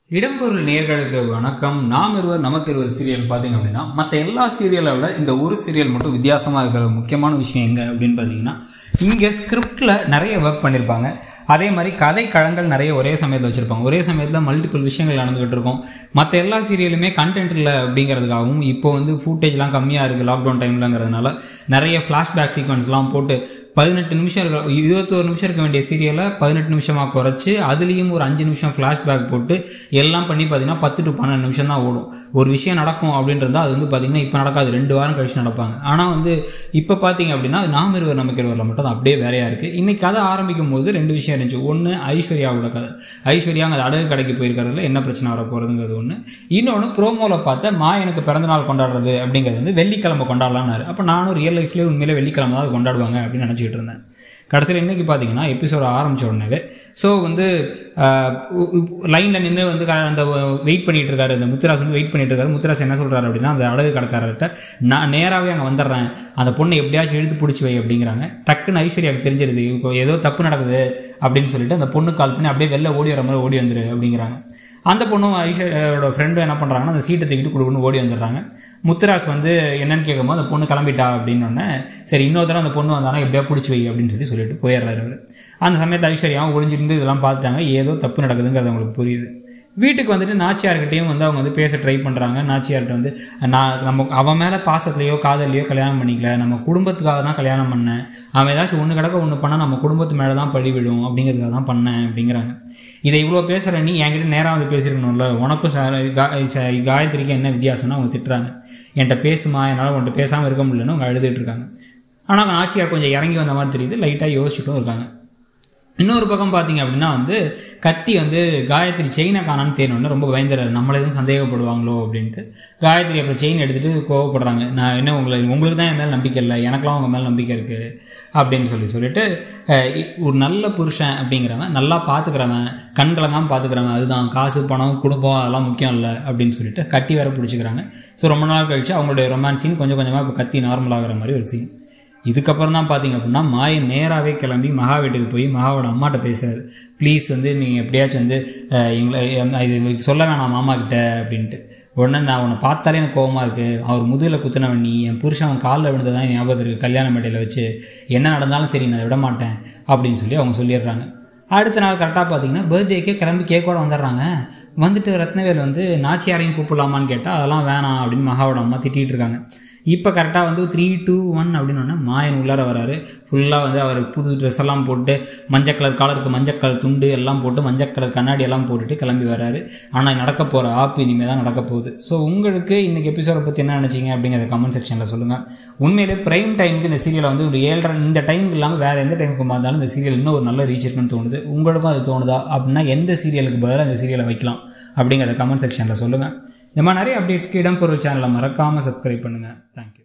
இடம்பொருள் நேர்களுக்கு வணக்கம் நாம் இருவர் நமக்கு இருவர் சீரியல் பார்த்தீங்க அப்படின்னா மற்ற எல்லா சீரியலை விட இந்த ஒரு சீரியல் மட்டும் வித்தியாசமாக இருக்கிற முக்கியமான விஷயம் எங்கே அப்படின்னு பார்த்தீங்கன்னா இங்கே ஸ்கிரிப்டில் நிறைய ஒர்க் பண்ணியிருப்பாங்க அதே மாதிரி கதை களங்கள் நிறைய ஒரே சமயத்தில் வச்சுருப்பாங்க ஒரே சமயத்தில் மல்டிபிள் விஷயங்கள் நடந்துகிட்டு இருக்கும் மற்ற எல்லா சீரியலுமே கண்டென்ட் இல்லை அப்படிங்கிறதுக்காகவும் இப்போ வந்து ஃபூட்டேஜ்லாம் கம்மியாக இருக்குது லாக்டவுன் டைம்லங்கிறதுனால நிறைய ஃப்ளாஷ்பேக் சீக்வன்ஸ்லாம் போட்டு பதினெட்டு நிமிஷம் இருக்க இருபத்தோரு நிமிஷம் இருக்க வேண்டிய சீரியலை பதினெட்டு நிமிஷமாக குறைச்சி அதுலேயும் ஒரு அஞ்சு நிமிஷம் ஃப்ளாஷ்பேக் போட்டு எல்லாம் பண்ணி பார்த்தீங்கன்னா பத்து டு பன்னெண்டு நிமிஷம் தான் ஓடும் ஒரு விஷயம் நடக்கும் அப்படின்றது அது வந்து பார்த்தீங்கன்னா இப்போ நடக்காது ரெண்டு வாரம் கழிச்சு நடப்பாங்க ஆனால் வந்து இப்போ பார்த்தீங்க அப்படின்னா அது நாம் இருவர் நமக்கு இருவரில் மட்டும் அது அப்படியே வேறையாக இருக்குது இன்னைக்கு கதை ஆரம்பிக்கும் போது ரெண்டு விஷயம் இருந்துச்சு ஒன்று ஐஸ்வர்யாவோட கதை ஐஸ்வர்யா அங்கே அடகு கடைக்கு போயிருக்கிறதுல என்ன பிரச்சனை வர போகிறதுங்கிறது ஒன்று இன்னொன்று ப்ரோமோவில் பார்த்த மா எனக்கு பிறந்தநாள் கொண்டாடுறது அப்படிங்கிறது வந்து வெள்ளிக்கிழமை கொண்டாடலாம்னாரு அப்போ நானும் ரியல் லைஃப்லேயே உண்மையிலே வெள்ளிக்கிழமை தான் அது கொண்டாடுவாங்க அப்படின்னு நினச்சிக்கிட்டு இருந்தேன் கடைசியில் இன்றைக்கி பார்த்தீங்கன்னா எபிசோட ஆரம்பித்த உடனே ஸோ வந்து லைனில் நின்று வந்து க- அந்த வெயிட் பண்ணிட்டு இருக்காரு அந்த முத்துராஸ் வந்து வெயிட் பண்ணிட்டு இருக்காரு முத்துராஸ் என்ன சொல்கிறாரு அப்படின்னா அந்த அடகு கடைக்காரர்கிட்ட நான் நேராகவே அங்கே வந்துடுறேன் அந்த பொண்ணை எப்படியாச்சும் இழுத்து பிடிச்சி வை அப்படிங்கிறாங்க டக்குன்னு ஐஸ்வர்யாவுக்கு தெரிஞ்சிருது இப்போ ஏதோ தப்பு நடக்குது அப்படின்னு சொல்லிட்டு அந்த பொண்ணு கால் பண்ணி அப்படியே வெளில ஓடி வர மாதிரி ஓடி வந்துரு அப்படிங்கிறாங்க அந்த பொண்ணும் ஐஸ்வர்யாவோட ஃப்ரெண்டும் என்ன பண்ணுறாங்கன்னா அந்த சீட்டை தூக்கிட்டு கொடுக்குன்னு ஓடி வந்துடுறாங்க முத்துராஜ் வந்து என்னன்னு கேட்கும்போது அந்த பொண்ணு கிளம்பிட்டா அப்படின்னு உடனே சரி இன்னொரு தடவை அந்த பொண்ணு வந்தானா எப்படியா பிடிச்சி வை அப்படின்னு சொல்லி சொல்லிட்டு போயிடுறாரு அவர் அந்த சமயத்தில் ஐஸ்வர்யாவும் ஒளிஞ்சிருந்து இதெல்லாம் பார்த்துட்டாங்க ஏதோ தப்பு நடக்குதுங்கிறது அவங்களுக்கு புரியுது வீட்டுக்கு வந்துட்டு நாச்சியார்கிட்டையும் வந்து அவங்க வந்து பேச ட்ரை பண்ணுறாங்க நாச்சியார்கிட்ட வந்து நான் நம்ம அவன் மேலே பாசத்துலையோ காதல்லையோ கல்யாணம் பண்ணிக்கல நம்ம குடும்பத்துக்காக தான் கல்யாணம் பண்ணேன் அவன் ஏதாச்சும் ஒன்று கிடக்க ஒன்று பண்ணால் நம்ம குடும்பத்து மேலே தான் பழி விடும் அப்படிங்கிறதுக்காக தான் பண்ணேன் அப்படிங்கிறாங்க இதை இவ்வளோ பேசுகிற நீ என்கிட்ட நேராக வந்து பேசியிருக்கணும்ல உனக்கும் ச- கா- ச- காயத்ரிக்கு என்ன வித்தியாசம்னு அவங்க திட்டுறாங்க என்கிட்ட பேசுமா என்னால் உன்கிட்ட பேசாமல் இருக்க முடியலன்னு அவங்க அழுதுட்டு இருக்காங்க ஆனால் நாச்சியார் கொஞ்சம் இறங்கி வந்த மாதிரி தெரியுது லைட்டாக யோசிச்சுட்டும் இருக்காங்க இன்னொரு பக்கம் பார்த்தீங்க அப்படின்னா வந்து கத்தி வந்து காயத்ரி செயினை காணான்னு தேனோடனே ரொம்ப பயந்துறாரு நம்மள எதுவும் சந்தேகப்படுவாங்களோ அப்படின்ட்டு காயத்ரி அப்புறம் செயின் எடுத்துகிட்டு கோவப்படுறாங்க நான் என்ன உங்களை உங்களுக்கு தான் என் மேலே நம்பிக்கை இல்லை எனக்கெல்லாம் உங்கள் மேலே நம்பிக்கை இருக்குது அப்படின்னு சொல்லி சொல்லிட்டு அஹ், இ- ஒரு நல்ல புருஷன் அப்படிங்கிறவன் நல்லா பார்த்துக்கிறவன் கண் கலங்காமல் பார்த்துக்கிறவன் அதுதான் காசு பணம் குடும்பம் அதெல்லாம் முக்கியம் இல்லை அப்படின்னு சொல்லிட்டு கட்டி வேற பிடிச்சிக்கிறாங்க ஸோ ரொம்ப நாள் கழிச்சு அவங்களுடைய ரொமான்ஸ் சீன் கொஞ்சம் கொஞ்சமாக இப்போ கத்தி நார்மல் ஆகுற மாதிரி ஒரு சீன் இதுக்கப்புறம் தான் பார்த்தீங்க அப்படின்னா மாயன் நேராகவே கிளம்பி மகா வீட்டுக்கு போய் மகாவோட அம்மாட்ட பேசுறாரு ப்ளீஸ் வந்து நீங்கள் எப்படியாச்சும் வந்து அஹ், எங்களை எம், இது சொல்ல வேணாம் மாமா கிட்ட அப்படின்ட்டு உடனே நான் உன்னை பார்த்தாலே எனக்கு கோவமாக இருக்குது அவர் முதுகில் குத்துனவன் நீ என் புருஷன் அவன் காலில் விழுந்ததான் ஞாபகம் இருக்குது கல்யாண மேடையில் வச்சு என்ன நடந்தாலும் சரி நான் விட மாட்டேன் அப்படின்னு சொல்லி அவங்க சொல்லிடுறாங்க அடுத்த நாள் கரெக்டாக பார்த்தீங்கன்னா பர்த்டேக்கே கிளம்பி கேக்கோட வந்துடுறாங்க வந்துட்டு ரத்னவேல் வந்து நாச்சியாரையும் கூப்பிடலாமான்னு கேட்டால் அதெல்லாம் வேணாம் அப்படின்னு மகாவோட அம்மா திட்டிகிட்டு இருக்காங்க இப்போ கரெக்டாக வந்து த்ரீ டூ ஒன் அப்படின்னு ஒன்று மாயன் உள்ளார வராரு ஃபுல்லாக வந்து அவர் புது ட்ரெஸ் எல்லாம் போட்டு மஞ்சள் கலர் காலருக்கு மஞ்சள் கலர் துண்டு எல்லாம் போட்டு மஞ்சள் கலர் கண்ணாடி எல்லாம் போட்டுட்டு கிளம்பி வராரு ஆனால் நடக்க போகிற ஆப்பு இனிமேல் தான் நடக்க போகுது ஸோ உங்களுக்கு இன்றைக்கி எபிசோடை பற்றி என்ன நினச்சிங்க அப்படிங்கிறத கமெண்ட் செக்ஷனில் சொல்லுங்கள் உண்மையிலே ப்ரைம் டைமுக்கு இந்த சீரியலை வந்து ஒரு ஏழரை இந்த டைமுக்கு இல்லாமல் வேறு எந்த டைமுக்கு பார்த்தாலும் இந்த சீரியல் இன்னும் ஒரு நல்ல ரீச் இருக்குன்னு தோணுது உங்களுக்கும் அது தோணுதா அப்படின்னா எந்த சீரியலுக்கு பதிலாக இந்த சீரியலை வைக்கலாம் அப்படிங்கிறத கமெண்ட் செக்ஷனில் சொல்லுங்கள் இந்த மாதிரி நிறைய அப்டேட்ஸ்க்கு இடம் பொருள் சேனலை மறக்காமல் சப்ஸ்கிரைப் பண்ணுங்கள் தேங்க்யூ